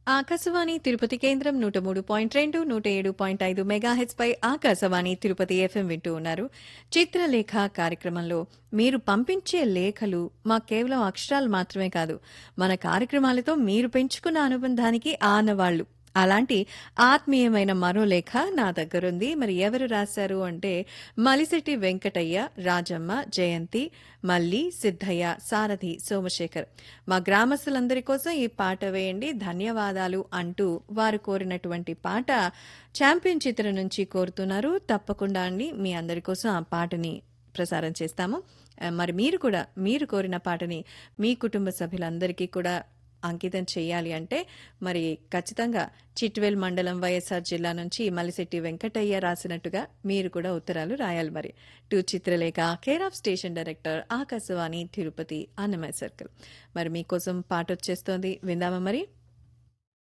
ఆకాశవాణి తిరుపతి కేంద్రం నూట మూడు పాయింట్ రెండు నూట ఏడు పాయింట్ ఐదు మెగాహెచ్ పై ఆకాశవాణి తిరుపతి ఎఫ్ఎం వింటూ ఉన్నారు చిత్రలేఖ కార్యక్రమంలో మీరు పంపించే లేఖలు మా కేవలం అక్షరాలు మాత్రమే కాదు మన కార్యక్రమాలతో మీరు పెంచుకున్న అనుబంధానికి ఆనవాళ్లు అలాంటి ఆత్మీయమైన మరో లేఖ నా దగ్గరుంది మరి ఎవరు రాశారు అంటే మలిశెట్టి వెంకటయ్య రాజమ్మ జయంతి మల్లి సిద్ధయ్య సారథి సోమశేఖర్ మా గ్రామస్తులందరి కోసం ఈ పాట వేయండి ధన్యవాదాలు అంటూ వారు కోరినటువంటి పాట ఛాంపియన్ చిత్రం నుంచి కోరుతున్నారు తప్పకుండా అండి మీ అందరి కోసం ఆ పాటని ప్రసారం చేస్తాము ఆ, మరి మీరు కూడా మీరు కోరిన పాటని మీ కుటుంబ సభ్యులందరికీ కూడా అంకితం చేయాలి అంటే మరి ఖచ్చితంగా చిట్వేల్ మండలం వైఎస్ఆర్ జిల్లా నుంచి మలిశెట్టి వెంకటయ్య రాసినట్టుగా మీరు కూడా ఉత్తరాలు రాయాలి మరి to Chitralekha care of station director Akashvani Tirupati Annamayya circle మరి మీకోసం పాట వచ్చేస్తోంది విందామా మరి